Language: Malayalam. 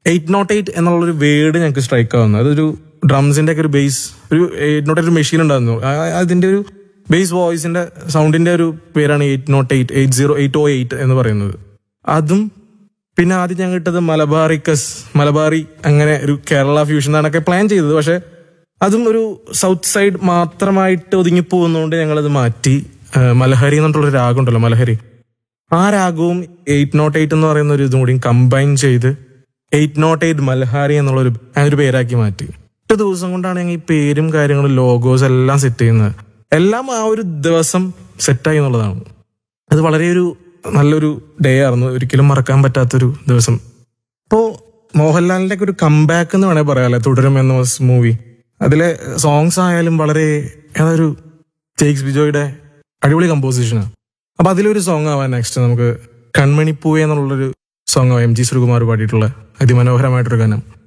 എയ്റ്റ് നോട്ട് എയ്റ്റ് എന്നുള്ളൊരു വേർഡ് ഞങ്ങൾക്ക് സ്ട്രൈക്ക് ആവുന്നത് അതൊരു ഡ്രംസിന്റെ ഒക്കെ ഒരു ബേസ് ഒരു എയ്റ്റ് നോട്ട് ഒരു മെഷീൻ ഉണ്ടായിരുന്നു ആ- ആ- അതിന്റെ ഒരു ബേസ് വോയിസിന്റെ സൗണ്ടിന്റെ ഒരു പേരാണ് eight note eight eight zero eight O eight എന്ന് പറയുന്നത് അതും പിന്നെ ആദ്യം ഞാൻ കിട്ടത് മലബാറിക്കസ് മലബാറി അങ്ങനെ ഒരു കേരള ഫ്യൂഷൻ എന്നാണൊക്കെ പ്ലാൻ ചെയ്തത് പക്ഷെ അതും ഒരു സൗത്ത് സൈഡ് മാത്രമായിട്ട് ഒതുങ്ങി പോകുന്നതുകൊണ്ട് ഞങ്ങളത് മാറ്റി ആ, മലഹരി എന്നിട്ടുള്ള രാഗം ഉണ്ടല്ലോ മലഹരി ആ രാഗവും എയ്റ്റ് നോട്ട് എയ്റ്റ് എന്ന് പറയുന്ന ഒരു ഇതും കൂടി കമ്പൈൻ ചെയ്ത് എയ്റ്റ് നോട്ട് എയ്റ്റ് മൽഹാരി എന്നുള്ള ഒരു ഒരു പേരാക്കി മാറ്റി ഒറ്റ ദിവസം കൊണ്ടാണ് ഞങ്ങൾ ഈ പേരും കാര്യങ്ങളും ലോഗോസ് എല്ലാം സെറ്റ് ചെയ്യുന്നത് എല്ലാം ആ ഒരു ദിവസം സെറ്റായി എന്നുള്ളതാണ് അത് വളരെ ഒരു നല്ലൊരു ഡേ ആയിരുന്നു ഒരിക്കലും മറക്കാൻ പറ്റാത്തൊരു ദിവസം ഇപ്പോ മോഹൻലാലിന്റെ ഒക്കെ ഒരു കംബാക്ക് എന്ന് വേണേൽ പറയാല്ലേ തുടരും എന്ന മൂവി അതിലെ സോങ്സ് ആയാലും വളരെ ഏതൊരു ജെയ്ക്സ് ബിജോയുടെ അടിപൊളി കമ്പോസിഷനാണ് അപ്പൊ അതിലൊരു സോങ് ആവാൻ നെക്സ്റ്റ് നമുക്ക് കൺമണിപ്പൂവേ എന്നുള്ളൊരു സോങ് എം ജി ശ്രീകുമാർ പാടിയിട്ടുള്ള അതിമനോഹരമായിട്ടൊരു ഗാനം